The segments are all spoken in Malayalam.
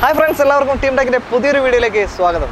ഹായ് ഫ്രണ്ട്സ് എല്ലാവർക്കും ടീം ടെക്കിന്റെ പുതിയൊരു വീഡിയോയിലേക്ക് സ്വാഗതം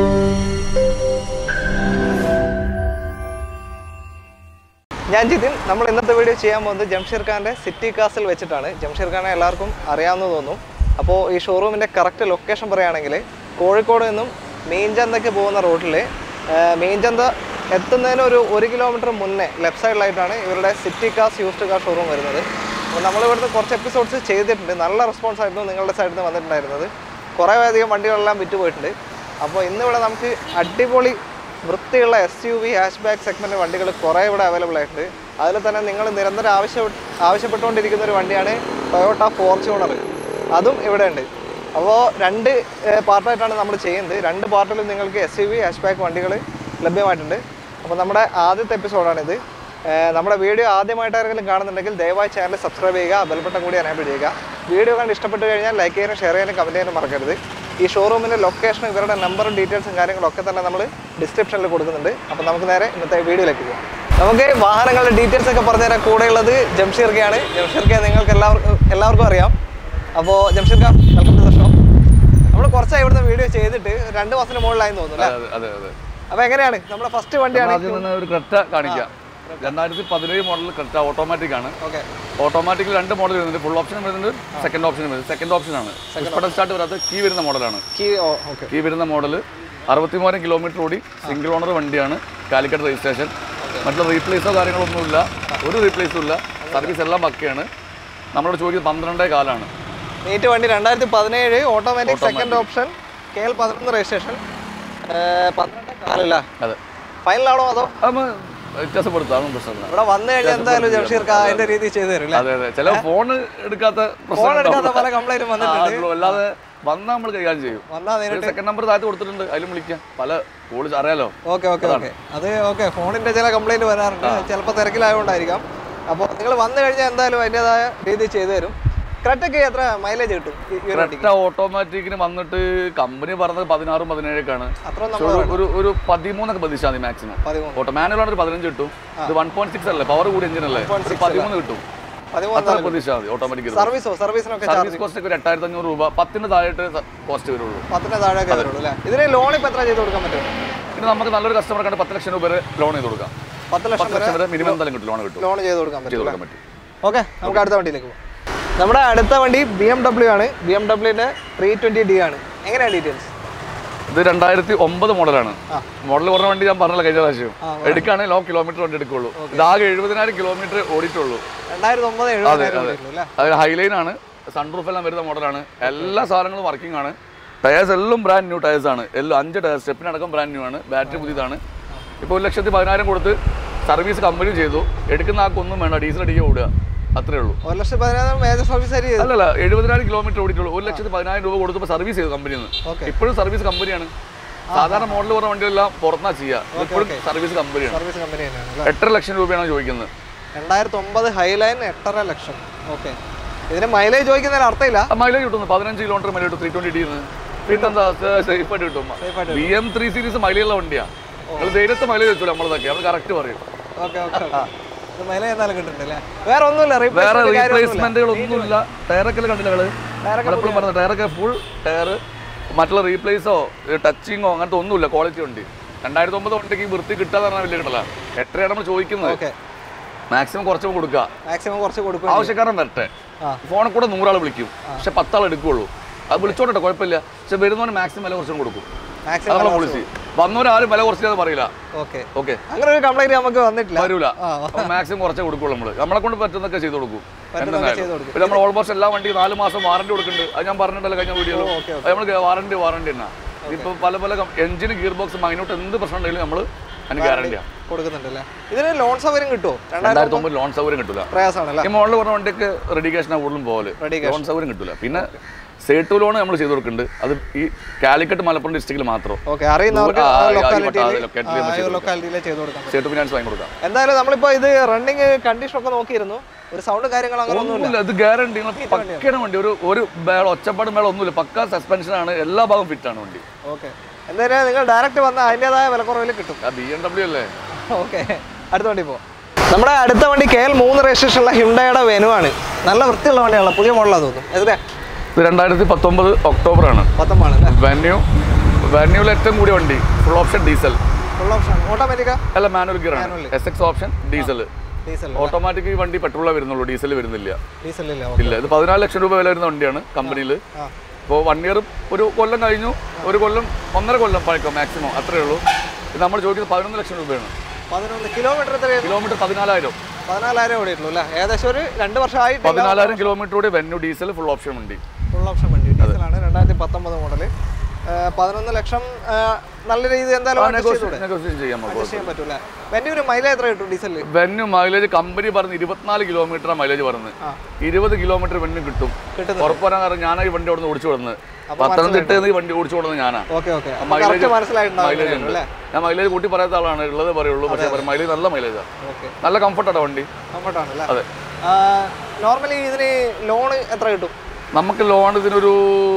ഞാൻ ജിതിൻ നമ്മൾ ഇന്നത്തെ വീഡിയോ ചെയ്യാൻ പോകുന്നത് ജംഷീർ ഖാൻ്റെ സിറ്റി കാസിൽ വെച്ചിട്ടാണ് ജംഷീർ ഖാനെ എല്ലാവർക്കും അറിയാവുന്ന തോന്നും അപ്പോൾ ഈ ഷോറൂമിൻ്റെ കറക്റ്റ് ലൊക്കേഷൻ പറയുകയാണെങ്കിൽ കോഴിക്കോട് നിന്നും മീൻചന്തയ്ക്ക് പോകുന്ന റൂട്ടിൽ മീൻചന്ത എത്തുന്നതിന് ഒരു ഒരു കിലോമീറ്റർ മുന്നേ ലെഫ്റ്റ് സൈഡിലായിട്ടാണ് ഇവരുടെ സിറ്റി കാസ് യൂസ്ഡ് കാർ ഷോറൂം വരുന്നത് അപ്പോൾ നമ്മൾ ഇവിടുന്ന് കുറച്ച് എപ്പിസോഡ്സ് ചെയ്തിട്ടുണ്ട് നല്ല റെസ്പോൺസ് ആയിരുന്നു നിങ്ങളുടെ സൈഡിൽ നിന്ന് വന്നിട്ടുണ്ടായിരുന്നത് കുറേ അധികം വണ്ടികളെല്ലാം വിറ്റ് പോയിട്ടുണ്ട് അപ്പോൾ ഇന്നിവിടെ നമുക്ക് അടിപൊളി വൃത്തിയുള്ള S U V hatchback segment വണ്ടികൾ കുറേ ഇവിടെ അവൈലബിൾ ആയിട്ടുണ്ട് അതിൽ തന്നെ നിങ്ങൾ നിരന്തരം ആവശ്യ ആവശ്യപ്പെട്ടുകൊണ്ടിരിക്കുന്ന ഒരു വണ്ടിയാണ് ടൊയോട്ട ഫോർച്യൂണർ അതും ഇവിടെ ഉണ്ട് അപ്പോൾ രണ്ട് പാർട്ടായിട്ടാണ് നമ്മൾ ചെയ്യുന്നത് രണ്ട് പാർട്ടിലും നിങ്ങൾക്ക് S U V hatchback വണ്ടികൾ ലഭ്യമായിട്ടുണ്ട് അപ്പോൾ നമ്മുടെ ആദ്യത്തെ എപ്പിസോഡാണിത് ഏഹ് നമ്മുടെ വീഡിയോ ആദ്യമായിട്ട് ആരെങ്കിലും കാണുന്നുണ്ടെങ്കിൽ ദയവായി ചാനൽ സബ്സ്ക്രൈബ് ചെയ്യുക ബെൽബട്ടൺ കൂടി എനേബിൾ ചെയ്യുക വീഡിയോ കണ്ട് ഇഷ്ടപ്പെട്ട് കഴിഞ്ഞാൽ ലൈക്ക് ചെയ്യാനും ഷെയർ ചെയ്യാനും കമൻറ്റ് ചെയ്യാനും മറക്കരുത് ഈ ഷോറൂമിൻ്റെ ലൊക്കേഷനും ഇവരുടെ നമ്പറും ഡീറ്റെയിൽസും കാര്യങ്ങളൊക്കെ തന്നെ നമ്മൾ ഡിസ്ക്രിപ്ഷനിൽ കൊടുക്കുന്നുണ്ട് അപ്പോൾ നമുക്ക് നേരെ ഇന്നത്തെ വീഡിയോയിലേക്ക് പോകാം നമുക്ക് വാഹനങ്ങളുടെ ഡീറ്റെയിൽസ് ഒക്കെ പറഞ്ഞുതരാൻ കൂടെയുള്ളത് ജംഷീർ കെ ആണ് ജംഷീർ കെ നിങ്ങൾക്ക് എല്ലാവർക്കും എല്ലാവർക്കും അറിയാം അപ്പോൾ Jamsheer Khan welcome to the show നമ്മൾ കുറച്ചായി ഇവിടുത്തെ വീഡിയോ ചെയ്തിട്ട് രണ്ട് മാസത്തിന് മുകളിലായി തോന്നുന്നു അല്ലേ അതെ അതെ അതെ അപ്പോൾ എങ്ങനെയാണ് നമ്മുടെ ഫസ്റ്റ് വണ്ടിയാണ് ആദ്യം തന്നെ ഒരു ക്രെറ്റ കാണിക്കാം രണ്ടായിരത്തി പതിനേഴ് മോഡൽ ക്രെറ്റ ഓട്ടോമാറ്റിക് ആണ് ഓക്കെ ഓട്ടോമാറ്റിക്കിൽ രണ്ട് മോഡൽ വരുന്നുണ്ട് ഫുൾ ഓപ്ഷൻ വരുന്നുണ്ട് സെക്കൻഡ് ഓപ്ഷൻ വരുന്നത് സെക്കൻഡ് ഓപ്ഷൻ ആണ് പുഷ്പട സ്റ്റാർട്ട് വരാത്ത കീ വരുന്ന മോഡലാണ് കീ ഓക്കെ കീ വരുന്ന മോഡൽ അറുപത്തിമൂവായിരം കിലോമീറ്റർ ഓടി സിംഗിൾ ഓണർ വണ്ടിയാണ് കാലിക്കറ്റ് രജിസ്ട്രേഷൻ മറ്റുള്ള റീപ്ലേസോ കാര്യങ്ങളൊന്നുമില്ല ഒരു റീപ്ലേസും ഇല്ല സർവീസ് എല്ലാം പക്കയാണ് നമ്മളോട് ചോദിക്കുന്നത് പന്ത്രണ്ടേ കാലാണ് നീറ്റ് വണ്ടി രണ്ടായിരത്തി പതിനേഴ് automatic second option K L പതിനൊന്ന് രജിസ്ട്രേഷൻ പന്ത്രണ്ട് കാലല്ല അതെ ഫൈനലാണോ അതോ അത് വ്യത്യാസപ്പെടുത്താം അതൊന്നും പ്രശ്നമില്ല ഇവിടെ വന്നു കഴിഞ്ഞാൽ എന്തായാലും ജംഷീർ ഖാൻ അതിന്റെ രീതി ചെയ്തു തരും അല്ലേ അതെ അതെ ചില ഫോൺ എടുക്കാത്ത ഫോൺ എടുക്കാത്ത പ്രശ്നം പല കംപ്ലൈന്റും വന്നിട്ടുണ്ട് അല്ലാതെ വന്നാൽ നമ്മൾ കൈകാര്യം ചെയ്യും വന്നാ നേരിട്ട് സെക്കൻഡ് നമ്പർ താഴത്ത് കൊടുത്തിട്ടുണ്ട് അതിലും വിളിക്കാം പല കോള് അറിയാലോ ഓക്കെ ഓക്കെ ഓക്കെ അത് ഓക്കെ ഫോണിന്റെ ചില കംപ്ലൈന്റ് വരാറുണ്ട് ചിലപ്പോൾ തിരക്കിലായതുകൊണ്ടായിരിക്കാം അപ്പോൾ നിങ്ങൾ വന്നു കഴിഞ്ഞാൽ എന്തായാലും അതിൻ്റെതായ രീതി ചെയ്തു തരും ക്രെറ്റയ്ക്ക് എത്ര മൈലേജ് കിട്ടും ഈ- ഈ ഒരു വണ്ടിക്ക് ക്രെറ്റ ഓട്ടോമാറ്റിക്കിന് വന്നിട്ട് കമ്പനി പറഞ്ഞത് പതിനാറും പതിനേഴൊക്കെയാണ് അത്ര പക്ഷെ ഒരു- ഒരു ഒരു പതിമൂന്നൊക്കെ പ്രതീക്ഷ മതി മാക്സിമം പതിമൂന്ന് ഓട്ടോ മാനുവൽ ആണ് ഒരു പതിനഞ്ച് കിട്ടും ഇത് വൺ പോയിന്റ് സിക്സ് അല്ലേ പവർ കൂടി എഞ്ചിൻ അല്ലേ ഒരു പതിമൂന്ന് കിട്ടും പതിമൂന്ന് അത്ര പ്രതീക്ഷ മതി ഓട്ടോമാറ്റിക് സർവീസോ സർവീസിനൊക്കെ ചാർജ് സർവീസ് കോസ്റ്റ് ഒക്കെ ഒരു എട്ടായിരത്തി അഞ്ഞൂറ് രൂപ പത്തിന് താഴെട്ട് കോസ്റ്റ് വരുള്ളൂ പത്തിന് താഴെയൊക്കെ വരുള്ളൂ അല്ലേ ഇതിന് ലോൺ ഇപ്പം എത്ര ചെയ്ത് കൊടുക്കാൻ പറ്റും പിന്നെ നമുക്ക് നല്ലൊരു കസ്റ്റമർ കണ്ട് പത്ത് ലക്ഷം രൂപ വരെ ലോൺ ചെയ്ത് കൊടുക്കാം പത്ത് ലക്ഷം പത്ത് ലക്ഷം വരെ മിനിമം എന്തായാലും കിട്ടും ലോൺ കിട്ടും ലോൺ ചെയ്ത് കൊടുക്കാൻ ചെയ്ത് പറ്റും കൊടുക്കാൻ പറ്റും ഓക്കെ നമുക്ക് അടുത്ത വണ്ടിയിലേക്ക് പോകാം നമ്മുടെ അടുത്ത വണ്ടി ബി എം ഡബ്ല്യു ആണ് ബി എം ഡബ്ല്യുവിന്റെ ത്രീ ട്വന്റി ഡി ആണ് എങ്ങനെയാണ് ഡീറ്റെയിൽസ് ഇത് രണ്ടായിരത്തി ഒമ്പത് മോഡലാണ് ആ. മോഡൽ കുറഞ്ഞ വണ്ടി ഞാൻ പറഞ്ഞല്ലോ കഴിഞ്ഞ പ്രാവശ്യം ആ, എടുക്കുകയാണെങ്കിൽ ലോ കിലോമീറ്റർ വണ്ടി എടുക്കുള്ളൂ ഇതാകെ എഴുപതിനായിരം കിലോമീറ്റർ ഓടിയിട്ടുള്ളൂ രണ്ടായിരത്തി ഒമ്പത് എഴുപതിനായിരം അല്ലേ അത് ഹൈലൈൻ ആണ് സൺറൂഫ് എല്ലാം വരുന്ന മോഡലാണ് എല്ലാ സാധനങ്ങളും വർക്കിംഗ് ആണ് ടയേഴ്സ് എല്ലാം ബ്രാൻഡ് ന്യൂ ടയേഴ്സ് ആണ് എല്ലാം അഞ്ച് ടയർ സ്റ്റെപ്പിനടക്കം ബ്രാൻഡ് ന്യൂ ആണ് ബാറ്ററി പുതിയതാണ് ഇപ്പോൾ ഒരു ലക്ഷത്തി പതിനായിരം കൊടുത്ത് സർവീസ് കമ്പനി ചെയ്തു എടുക്കുന്ന ആൾക്കൊന്നും വേണ്ട ഡീസൽ അടിക്കുക ഓടുക അത്രേ ഉള്ളൂ ഒരു ലക്ഷത്തി പതിനായിരം മേജർ സർവീസ് ആയിട്ട് ചെയ്തു അല്ലല്ല എഴുപതിനായിരം കിലോമീറ്റർ ഓടിയിട്ടുള്ളൂ ഒരു ലക്ഷത്തി പതിനായിരം രൂപ കൊടുത്തപ്പോൾ സർവീസ് ചെയ്തു കമ്പനിയിൽ നിന്ന് ഓക്കെ ഇപ്പോഴും സർവീസ് കമ്പനിയാണ് സാധാരണ മോഡൽ പറഞ്ഞ വണ്ടിയെല്ലാം പുറത്തുനിന്നാ ചെയ്യുക ഇപ്പോഴും സർവീസ് കമ്പനിയാണ് സർവീസ് കമ്പനി തന്നെയാണ് അല്ലേ എട്ടര ലക്ഷം രൂപയാണ് ചോദിക്കുന്നത് രണ്ടായിരത്തി ഒമ്പത് ഹൈലൈൻ എട്ടര ലക്ഷം ഓക്കെ ഇതിന് മൈലേജ് ചോദിക്കുന്നതിന് അർത്ഥമില്ല ആ മൈലേജ് കിട്ടുന്നു പതിനഞ്ച് കിലോമീറ്റർ മൈലേജ് കിട്ടും ത്രീ ട്വന്റി ഡിന്ന് പിന്നെന്താ സേഫ് ആയിട്ട് കിട്ടും Safe ആയിട്ട് ബി എം ത്രീ സീരീസ് മൈലേജുള്ള വണ്ടിയാ നിങ്ങൾ ധൈര്യത്തെ മൈലേജ് വെച്ചു നമ്മളതൊക്കെ നമ്മൾ കറക്റ്റ് പറയും ഓക്കെ ഓക്കെ ഇത് മൈലേജ് എന്തായാലും കിട്ടുന്നുണ്ട് അല്ലേ വേറെ ഒന്നുമില്ല വേറെ replacement കാര്യമൊന്നുമില്ല. റീപ്ലേസ്മെന്റുകൾ ഒന്നുമില്ല ടയറൊക്കെ കണ്ടില്ല നിങ്ങള് ടയറൊക്കെ എപ്പോഴും പറഞ്ഞ ടയറൊക്കെ ഫുൾ ടയർ മറ്റുള്ള റീപ്ലേസോ ടച്ചിങ്ങോ അങ്ങനത്തെ ഒന്നുമില്ല ക്വാളിറ്റി വണ്ടി രണ്ടായിരത്തി ഒമ്പത് വണ്ടിക്ക് ഈ വൃത്തി കിട്ടാന്ന് പറഞ്ഞാൽ വലിയ കിട്ടല എത്രയാണ് നമ്മൾ ചോദിക്കുന്നത് ഓക്കെ മാക്സിമം കുറച്ചും കൊടുക്കുക മാക്സിമം കുറച്ച് കൊടുക്കും ആവശ്യക്കാരൻ വരട്ടെ ആ. ഫോണിൽ കൂടെ നൂറാൾ വിളിക്കും പക്ഷെ പത്താൾ എടുക്കുള്ളൂ അത് വിളിച്ചോട്ടെ കുഴപ്പമില്ല പക്ഷെ വരുന്നവന് മാക്സിമം വില കുറച്ചും കൊടുക്കും മാക്സിമം അതാണ് പോളിസി വന്നവരാരും വില കുറച്ചില്ലെന്ന് പറയില്ല ഓക്കെ ഓക്കെ അങ്ങനെ ഒരു കംപ്ലൈന്റ് നമുക്ക് വന്നിട്ടില്ല വരൂല ആ മാക്സിമം കുറച്ചേ കൊടുക്കുള്ളൂ നമ്മള് നമ്മളെ കൊണ്ട് പറ്റുന്നൊക്കെ ചെയ്ത് കൊടുക്കും പറ്റുന്നതൊക്കെ ചെയ്ത് കൊടുക്കും. നമ്മൾ ഓൾമോസ്റ്റ് എല്ലാ വണ്ടിയും നാല് മാസം വാറണ്ടി കൊടുക്കുന്നുണ്ട് അത് ഞാൻ പറഞ്ഞിട്ടല്ലോ കഴിഞ്ഞ വീഡിയോ ഓക്കെ നമ്മൾ വാറണ്ടി വാറണ്ടി തന്നെ ഇപ്പൊ പല പല എഞ്ചിന് ഗിയർ ബോക്സ് മൈനോട്ട് എന്ത് പ്രശ്നം ഉണ്ടെങ്കിലും നമ്മൾ അതിന് ഗ്യാരണ്ടിയാണ് കൊടുക്കുന്നുണ്ട് അല്ലേ ഇതിന് ലോൺ സൗകര്യം കിട്ടുമോ രണ്ടായിരം രണ്ടായിരത്തി ഒമ്പത് ലോൺ സൗകര്യം കിട്ടില്ല പ്രയാസമാണല്ലേ ഈ മോഡൽ പറഞ്ഞ വണ്ടിക്ക് റെഡിക്കേഷൻ കൂടുതലും പോലെ Ready ലോൺ സൗകര്യം കിട്ടില്ല പിന്നെ സേട്ടു ലോൺ നമ്മൾ ചെയ്ത് കൊടുക്കുന്നുണ്ട് അത് ഈ കാലിക്കറ്റ് മലപ്പുറം ഡിസ്ട്രിക്റ്റിൽ മാത്രം ഓക്കെ അറിയുന്നവർക്ക് ആ, ആ, ഈ ലൊക്കാലിറ്റിയിൽ ആ, locality നമ്മൾ ചെയ്ത് ലൊക്കാലിറ്റിയിലെ ചെയ്ത് കൊടുക്കാം സേട്ടു ഫിനാൻസ് വാങ്ങി കൊടുക്കാം എന്തായാലും നമ്മളിപ്പോ ഇത് റണ്ണിങ് കണ്ടീഷൻ ഒക്കെ നോക്കിയിരുന്നു ഒരു സൗണ്ട് കാര്യങ്ങൾ അങ്ങനെ ഒന്നുമില്ല ഒന്നുമില്ല ഇത് ഗ്യാരണ്ടി പക്കയാണ് വണ്ടി ഒരു ഒരു ബേള ഒച്ചപ്പാടും ബേള ഒന്നുമില്ല പക്ക സസ്പെൻഷൻ ആണ് എല്ലാ ഭാഗവും ഫിറ്റ് ആണ് വണ്ടി ഓക്കെ എന്തായാലും നിങ്ങൾ ഡയറക്റ്റ് വന്ന അതിൻ്റെതായ വിലക്കുറവിൽ കിട്ടും ആ ബി എം ഡബ്ല്യു അല്ലേ ഓക്കെ അടുത്ത വണ്ടി പോ നമ്മുടെ അടുത്ത വണ്ടി കെ എൽ മൂന്ന് രജിസ്ട്രേഷനുള്ള ഹിണ്ടയുടെ വെനു ആണ് നല്ല വൃത്തിയുള്ള വണ്ടിയാണല്ലോ പുതിയ മോഡലാണ് തോന്നുന്നു എത്രയാ ഇത് രണ്ടായിരത്തി പത്തൊമ്പത് ഒക്ടോബർ ആണ് പത്തൊമ്പതാണ് അല്ലേ വെന്യൂ വെന്യൂവിൽ ഏറ്റവും കൂടിയ വണ്ടി full option diesel full option ഓട്ടോമാറ്റിക്കാ അല്ല മാനുവൽ ഗിയർ ആണ് Manual. S X option diesel diesel automatic ഈ വണ്ടി പെട്രോളേ വരുന്നുള്ളൂ ഡീസൽ വരുന്നില്ല ഡീസൽ ഇല്ല ഇല്ല ഇത് പതിനാല് ലക്ഷം രൂപ വില വരുന്ന വണ്ടിയാണ് കമ്പനിയിൽ ആ ഇപ്പോൾ വൺ ഇയർ ഒരു കൊല്ലം കഴിഞ്ഞു ഒരു കൊല്ലം ഒന്നര കൊല്ലം പഴക്കം മാക്സിമം അത്രേ ഉള്ളൂ ഇത് നമ്മൾ ചോദിക്കുന്നത് പതിനൊന്ന് ലക്ഷം രൂപയാണ് പതിനൊന്ന് കിലോമീറ്റർ എത്രയായിരുന്നു കിലോമീറ്റർ പതിനാലായിരം പതിനാലായിരം ഓടിയിട്ടുള്ളൂ അല്ലേ ഏകദേശം ഒരു രണ്ട് വർഷമായിട്ട് പതിനാലായിരം കിലോമീറ്റർ കൂടി വെന്യൂ ഡീസൽ ഫുൾ ഓപ്ഷൻ വണ്ടി ഫുൾ ഓപ്ഷൻ വണ്ടി ഡീസലാണ് രണ്ടായിരത്തി പത്തൊമ്പത് മോഡൽ പതിനൊന്ന് ലക്ഷം ആ, നല്ല രീതിയിൽ എന്തായാലും adjust ചെയ്തൂടെ? നെഗോസിയേഷൻ ചെയ്യാൻ നമുക്ക് adjust ചെയ്യാൻ പറ്റൂല വെന്റെ ഒരു മൈലേജ് എത്ര കിട്ടും ഡീസലിൽ വെന്യൂ മൈലേജ് കമ്പനി പറഞ്ഞ് ഇരുപത്തിനാല് കിലോമീറ്റർ മൈലേജ് പറഞ്ഞ് ആ. ഇരുപത് കിലോമീറ്റർ വെന്യൂ കിട്ടും കിട്ടുന്നത് ഉറപ്പ് പറയാൻ കാരണം ഞാനാ ഈ വണ്ടി അവിടെ നിന്ന് ഓടിച്ചു കൊടുക്കുന്നത് പത്തനംതിട്ടയിൽ ഈ വണ്ടി ഓടിച്ചു കൊടുക്കുന്നത് ഞാനാ ഓക്കെ ഓക്കെ മൈലേജ് കറക്റ്റ് മനസ്സിലായിട്ടുണ്ടാവും മൈലേജ് ഉണ്ട് അല്ലേ ഞാൻ മൈലേജ് കൂട്ടി പറയാത്ത ആളാണ് ഉള്ളത് പറയുള്ളൂ പക്ഷേ മൈലേജ് നല്ല മൈലേജാണ് ഓക്കെ നല്ല കംഫർട്ടാണ് വണ്ടി കംഫർട്ടാണ് അല്ലേ അതെ നോർമലി ഇതിന് ലോൺ എത്ര കിട്ടും നമുക്ക് ലോൺ ഇതിനൊരു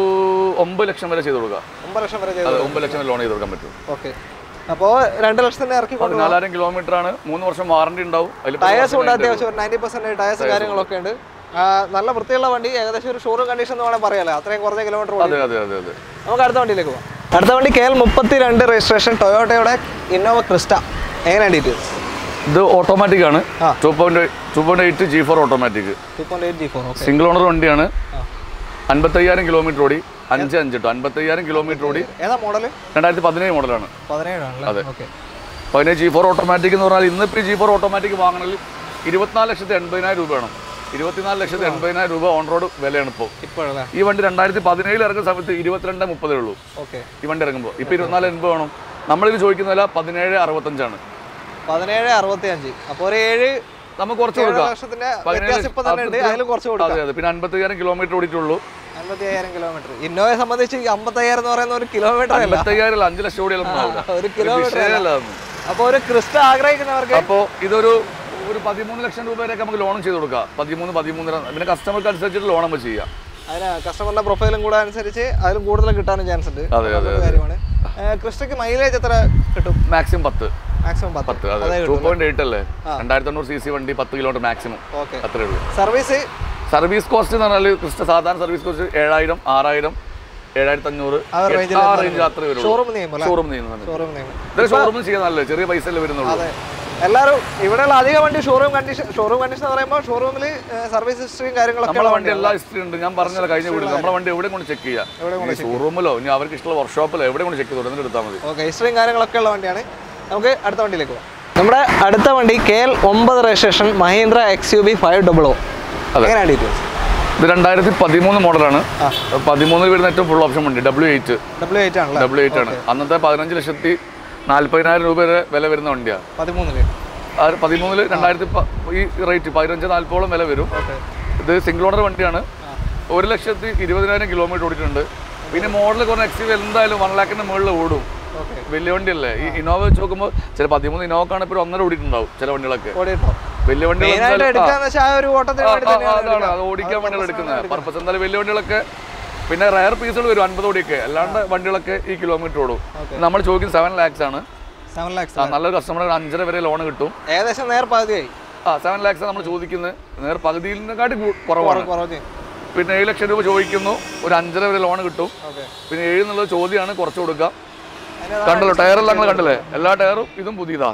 ഒമ്പത് ലക്ഷം വരെ ചെയ്ത് കൊടുക്കാം ഒമ്പത് ലക്ഷം വരെ ചെയ്തു അതെ ഒമ്പത് ലക്ഷം വരെ ലോൺ ചെയ്ത് കൊടുക്കാൻ പറ്റും ഓക്കെ അപ്പോൾ രണ്ട് ലക്ഷത്തിന് ഇറക്കി കൊണ്ട് പതിനാലായിരം കിലോമീറ്റർ ആണ് മൂന്ന് വർഷം വാറണ്ടി ഉണ്ടാവും അതിൽ ടയേഴ്സ് ഉണ്ട് അത്യാവശ്യം ഒരു നയൻറ്റി പെർസെന്റ് ടയേഴ്സ് കാര്യങ്ങളൊക്കെ ഉണ്ട് ആ, നല്ല വൃത്തിയുള്ള വണ്ടി ഏകദേശം ഒരു ഷോറൂം കണ്ടീഷൻ എന്ന് വേണമെങ്കിൽ പറയാലോ അത്രയും കുറഞ്ഞ കിലോമീറ്റർ ഓടി അതെ അതെ അതെ അതെ നമുക്ക് അടുത്ത വണ്ടിയിലേക്ക് പോകാം അടുത്ത വണ്ടി കെ എൽ മുപ്പത്തി രണ്ട് രജിസ്ട്രേഷൻ ടൊയോട്ടയുടെ ഇന്നോവ ക്രിസ്റ്റ എങ്ങനെയാണ് ഡീറ്റെയിൽസ് ഇത് ഓട്ടോമാറ്റിക് ആണ് ആ. Two point two point eight G four automatic two point eight G four okay single owner വണ്ടിയാണ് ആ. അൻപത്തയ്യായിരം കിലോമീറ്റർ ഓടി അഞ്ച് അഞ്ച് കേട്ടോ അൻപത്തയ്യായിരം കിലോമീറ്റർ ഓടി ഏതാ മോഡൽ രണ്ടായിരത്തി പതിനേഴ് മോഡലാണ് പതിനേഴാണല്ലേ ഓക്കെ പതിനേഴ് ജി ഫോർ ഓട്ടോമാറ്റിക് എന്ന് പറഞ്ഞാൽ ഇന്നിപ്പോൾ ഈ ജി ഫോർ ഓട്ടോമാറ്റിക് വാങ്ങണമെങ്കിൽ ഇരുപത്തിനാല് ലക്ഷത്തി എൺപതിനായിരം രൂപ വേണം ഇരുപത്തിനാല് ലക്ഷത്തി എൺപതിനായിരം രൂപ ഓൺ റോഡ് വിലയാണ് ഇപ്പോൾ ഇപ്പോഴല്ലേ ഈ വണ്ടി രണ്ടായിരത്തി പതിനേഴിൽ ഇറങ്ങുന്ന സമയത്ത് ഇരുപത്തിരണ്ട് മുപ്പതേ ഉള്ളൂ ഓക്കെ ഈ വണ്ടി ഇറങ്ങുമ്പോൾ ഇപ്പോൾ ഇരുപത്തിനാല് എൺപത് വേണം നമ്മളിത് ചോദിക്കുന്ന വില പതിനേഴ് അറുപത്തഞ്ചാണ് പതിനേഴ് അറുപത്തി അഞ്ച് അപ്പോൾ ഒരു ഏഴ് നമുക്ക് കുറച്ച് ഏഴ് കൊടുക്കാം ലക്ഷത്തിന്റെ പതിനേഴ് വ്യത്യാസം ഇപ്പൊ തന്നെ ഉണ്ട് അതിൽ കുറച്ച് കൊടുക്കാം അതെ അതെ പിന്നെ അൻപത്തയ്യായിരം കിലോമീറ്റർ ഓടിയിട്ടുള്ളൂ അൻപത്തി അയ്യായിരം കിലോമീറ്റർ ഇന്നോവയെ സംബന്ധിച്ച് അമ്പത്തയ്യായിരം എന്ന് പറയുന്ന ഒരു കിലോമീറ്റർ അല്ല അൻപത്തയ്യായിരം അല്ല അഞ്ച് ലക്ഷം ഓടിയാലൊന്നും ആവില്ല ഒരു കിലോമീറ്റർ വിഷയമല്ല അതൊന്നും. അപ്പോൾ ഒരു ക്രിസ്റ്റ ആഗ്രഹിക്കുന്നവർക്ക് അപ്പോൾ ഇതൊരു ഒരു പതിമൂന്ന് ലക്ഷം രൂപ വരെയൊക്കെ നമുക്ക് ലോൺ ചെയ്ത് കൊടുക്കാം പതിമൂന്ന് പതിമൂന്നര പിന്നെ കസ്റ്റമർക്ക് അനുസരിച്ചിട്ട് ലോൺ നമുക്ക് ചെയ്യാം അതിന് കസ്റ്റമറിന്റെ പ്രൊഫൈലും കൂടെ അനുസരിച്ച് അതിലും കൂടുതൽ കിട്ടാനും ചാൻസ് ഉണ്ട് അതെ, അതെ, അതൊരു കാര്യമാണ് ക്രിസ്റ്റയ്ക്ക് മൈലേജ് എത്ര കിട്ടും മാക്സിമം പത്ത് മാക്സിമം പത്ത് പത്ത് അതെ അതേ ടു കിട്ടും പോയിന്റ് എയ്റ്റ് അല്ലേ രണ്ടായിരത്തി തൊണ്ണൂറ് സി സി വണ്ടി പത്ത് കിലോമീറ്റർ മാക്സിമം ഓക്കെ അത്രേ ഉള്ളൂ സർവീസ് സർവീസ് കോസ്റ്റ് എന്ന് പറഞ്ഞാൽ ക്രിസ്റ്റ സാധാരണ സർവീസ് കോസ്റ്റ് ഏഴായിരം ആറായിരം ഏഴായിരത്തി അഞ്ഞൂറ് ആ ഒരു range ൽ ആ റേഞ്ച് അത്രേ വരുള്ളൂ ഷോറൂം നിയമം അല്ലേ ഷോറൂം ചെയ്യുന്നത് ഷോറൂം നിയമം ഇത് ഷോറൂമിൽ ചെയ്യാൻ നല്ലത് ചെറിയ പൈസ അല്ലേ വരുന്നുള്ളൂ അതെ എല്ലാവരും ഇവിടെയുള്ള അധിക വണ്ടി ഷോറൂം കണ്ടീഷൻ ഷോറൂം കണ്ടീഷൻ എന്ന് പറയുമ്പോൾ ഷോറൂമിൽ സർവീസ് ഹിസ്റ്ററിയും കാര്യങ്ങളൊക്കെ നമ്മളെ ഉള്ള വണ്ടി എല്ലാ ഹിസ്റ്ററി ഉണ്ട് ഞാൻ പറഞ്ഞല്ലോ കഴിഞ്ഞ വീട്ടിൽ നമ്മളെ വണ്ടി എവിടെ കൊണ്ട് ചെക്ക് ചെയ്യാം ഈ ഷോറൂമിലോ ഇനി അവർക്ക് ഇഷ്ടമുള്ള വർക്ക്ഷോപ്പിലോ എവിടെ കൊണ്ട് ചെക്ക് ചെയ്തോ എന്നിട്ട് എടുത്താൽ മതി ഓക്കെ ഹിസ്റ്ററിയും കാര്യങ്ങളൊക്കെ ഉള്ള വണ്ടിയാണ് നമുക്ക് അടുത്ത വണ്ടിയിലേക്ക് പോകാം നമ്മുടെ അടുത്ത വണ്ടി കെ എൽ ഒമ്പത് registration Mahindra X U V five double O എങ്ങനെയാണ് ഡീറ്റെയിൽസ് ഇത് രണ്ടായിരത്തി പതിമൂന്ന് മോഡലാണ് പതിമൂന്നിൽ വരുന്ന ഏറ്റവും ഫുൾ ഓപ്ഷൻ വണ്ടി ഡബ്ല്യു എയ്റ്റ് ഡബ്ല്യു എയ്റ്റ് ആണല്ലേ ഡബ്ല്യു എയ്റ്റ് ആണ് അന്നത്തെ പതിനഞ്ച് ലക്ഷത്തി നാല്പതിനായിരം രൂപ വരെ വില വരുന്ന വണ്ടിയാണ് പതിമൂന്നില് ആ ഒരു പതിമൂന്നില് രണ്ടായിരത്തി പ- ഈ റേറ്റ് പതിനഞ്ച് നാൽപ്പോളം വില വരും ഓക്കെ ഇത് സിംഗിൾ ഓണർ വണ്ടിയാണ് ഒരു ലക്ഷത്തി ഇരുപതിനായിരം കിലോമീറ്റർ ഓടിയിട്ടുണ്ട് പിന്നെ മോഡൽ കുറഞ്ഞ എക്സീവ് എന്തായാലും വൺ ലാഖിന്റെ മുകളിൽ ഓടും ഓക്കെ വലിയ വണ്ടിയല്ലേ ഈ ഇന്നോവ വെച്ച് നോക്കുമ്പോൾ ചില പതിമൂന്ന് ഇന്നോവക്കാണ് ഇപ്പോൾ ഒന്നര ഓടിയിട്ടുണ്ടാവും ചില വണ്ടികളൊക്കെ ഓടിയിട്ടോ വലിയ വണ്ടികൾ മെയിനായിട്ട് എടുക്കാന്ന് വെച്ചാൽ ആ ഒരു ഓട്ടത്തിന് വേണ്ടി തന്നെയാണ് അതാണ് അത് ഓടിക്കാൻ വേണ്ടിയാണ് എടുക്കുന്നത് പർപ്പസ് എന്തായാലും വലിയ വണ്ടികളൊക്കെ പിന്നെ റയർ പീസുകൾ വരും അൻപത് ഓടിയൊക്കെ അല്ലാണ്ട് വണ്ടികളൊക്കെ ഈ കിലോമീറ്റർ ഓടും നമ്മൾ ചോദിക്കുന്നത് സെവൻ ലാക്സ് ആണ് സെവൻ ലാക്സ് ആ, നല്ലൊരു കസ്റ്റമർ അഞ്ചര വരെ ലോൺ കിട്ടും ഏകദേശം നേർ പകുതിയായി ആ സെവൻ ലാക്സ് നമ്മൾ ചോദിക്കുന്നത് നേർ പകുതിയിനെക്കാട്ടി കൂ- കുറവാണ് കുറഞ്ഞ് പിന്നെ ഏഴ് ലക്ഷം രൂപ ചോദിക്കുന്നു ഒരു അഞ്ചര വരെ ലോൺ കിട്ടും ഓക്കെ പിന്നെ ഏഴ് എന്നുള്ളത് ചോദ്യമാണ് കുറച്ച് കൊടുക്കാം കണ്ടല്ലോ ടയറെല്ലാം നിങ്ങൾ കണ്ടില്ലേ എല്ലാ ടയറും ഇതും പുതിയതാ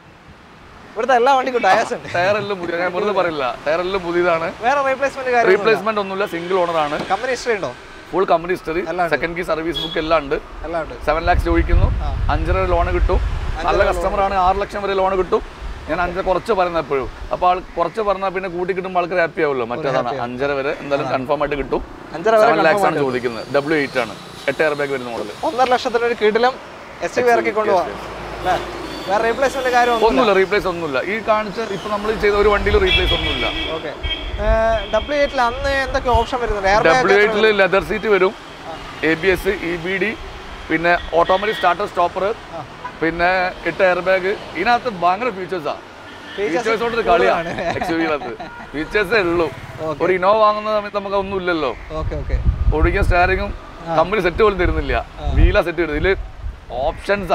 ഇവിടുത്തെ എല്ലാ വണ്ടിക്കും ടയേഴ്സ് ഉണ്ട് ടയറെല്ലാം പുതിയ ഞാൻ വെറുതെ പറയില്ല ടയറെല്ലാം പുതിയതാണ് വേറെ റീപ്ലേസ്മെന്റ് കാര്യം റീപ്ലേസ്മെന്റ് ഒന്നുമില്ല സിംഗിൾ ഓണർ ആണ് കമ്പനി ഹിസ്റ്ററി ഉണ്ടോ ഫുൾ കമ്പനി ഹിസ്റ്ററി എല്ലാം സെക്കൻഡ് കീ സർവീസ് ബുക്ക് എല്ലാം ഉണ്ട് എല്ലാം ഉണ്ട് സെവൻ ലാക്സ് ചോദിക്കുന്നു അഞ്ചര വരെ ലോൺ കിട്ടും നല്ല കസ്റ്റമർ ആണ് ആറ് ലക്ഷം വരെ ലോൺ കിട്ടും ഞാൻ അഞ്ചര കുറച്ച് പറയുന്ന എപ്പോഴും അപ്പോൾ ആൾ കുറച്ച് പറഞ്ഞാൽ പിന്നെ കൂട്ടി കിട്ടുമ്പോൾ ആൾക്ക് ഹാപ്പി ആവുമല്ലോ മറ്റേതാണ് അഞ്ചര വരെ എന്തായാലും കൺഫേം ആയിട്ട് കിട്ടും അഞ്ചര വരെ സെവൻ ലാക്സ് ആണ് ചോദിക്കുന്നത് ഡബ്ല്യു എയ്റ്റ് ആണ് എട്ട് എയർ ബാഗ് വരുന്ന മോഡൽ ഒന്നര ലക്ഷത്തിന് ഒരു കിടിലം എസ് യു ഇറക്കി കൊണ്ടുപോകാം അല്ലേ വേറെ റീപ്ലേസ്മെന്റ് കാര്യം ഒന്നും ഒന്നുമില്ല റീപ്ലേസ് ഒന്നുമില്ല ഈ കാണിച്ച ഇപ്പൊ നമ്മൾ ചെയ്ത ഒരു വണ്ടിയിൽ റീപ്ലേസ് ഒന്നുമില്ല ഓക്കെ ഡബ്ല്യു എയ്റ്റിൽ അന്ന് എന്തൊക്കെ ഓപ്ഷൻ വരുന്നുണ്ട് എയർ ഡബ്ല്യു എയ്റ്റിൽ ലെതർ സീറ്റ് വരും A B S E B D പിന്നെ ഓട്ടോമാറ്റിക് സ്റ്റാർട്ടർ സ്റ്റോപ്പർ പിന്നെ എട്ട് എയർ ബാഗ് ഇതിനകത്ത് ഭയങ്കര ഫീച്ചേഴ്സാ ഫീച്ചേഴ്സ് കൊണ്ട് കളിയാണ് എക്സ് യുവിനകത്ത് ഫീച്ചേഴ്സേ ഉള്ളൂ ഒരു ഇനോവ വാങ്ങുന്ന സമയത്ത് നമുക്ക് ഒന്നും ഇല്ലല്ലോ ഓക്കെ ഓക്കെ ഒഴിക്കാൻ സ്റ്റാരിങ്ങും കമ്പനി സെറ്റ് പോലും തരുന്നില്ല വീല സെറ്റ് തരുന്നത് ഇതില് ഓപ്ഷൻസാ